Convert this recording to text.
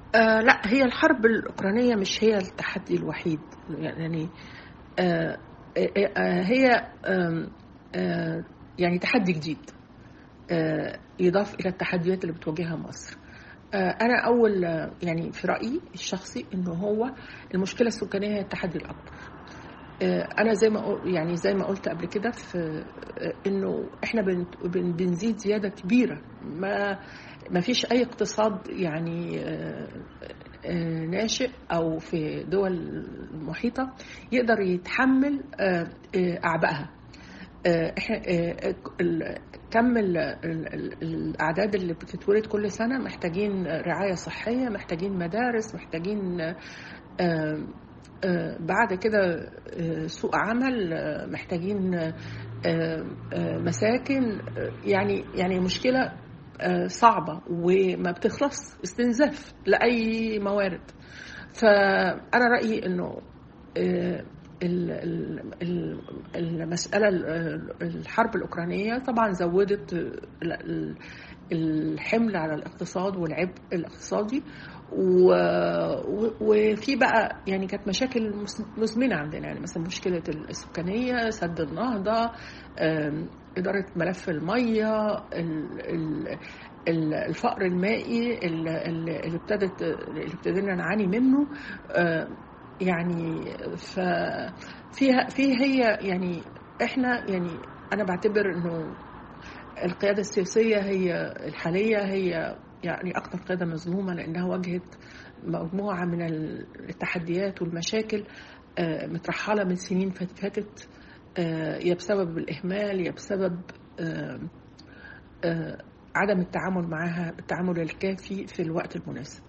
آه لا هي الحرب الأوكرانية مش هي التحدي الوحيد يعني آه آه آه هي آه آه يعني تحدي جديد آه يضاف إلى التحديات اللي بتواجهها مصر آه أنا أول آه يعني في رأيي الشخصي إنه هو المشكلة السكانية هي التحدي الأكبر آه أنا زي ما قل- يعني زي ما قلت قبل كده في آه إنه إحنا بن- بن- بنزيد زيادة كبيرة ما ما فيش أي اقتصاد يعني آه، آه، ناشئ أو في دول محيطة يقدر يتحمل آه، آه، أعبائها آه، إحنا آه، ال- كم ال- ال- ال- الأعداد اللي بتتولد كل سنة محتاجين رعاية صحية محتاجين مدارس محتاجين آه، آه، بعد كده آه، سوق عمل آه، محتاجين آه، آه، مساكن آه، يعني يعني مشكلة آه، صعبة وما بتخلص استنزاف لأي موارد فأنا رأيي إنه آه، ال- ال- ال- المسألة ال- الحرب الأوكرانية طبعا زودت ال- ال- الحمل على الاقتصاد والعبء الاقتصادي و- و- وفي بقى يعني كانت مشاكل مس- مزمنة عندنا يعني مثلا مشكلة السكانية سد النهضة آم، إدارة ملف المية ال- ال- ال- الفقر المائي ال- ال- اللي ابتدت اللي ابتدينا نعاني منه آم، يعني ففيها في هي يعني احنا يعني انا بعتبر انه القياده السياسيه هي الحاليه هي يعني اكثر قياده مظلومه لانها واجهت مجموعه من التحديات والمشاكل آه، مترحله من سنين فات- فاتت آه، يا بسبب الاهمال يا بسبب آه، آه، عدم التعامل معها التعامل الكافي في الوقت المناسب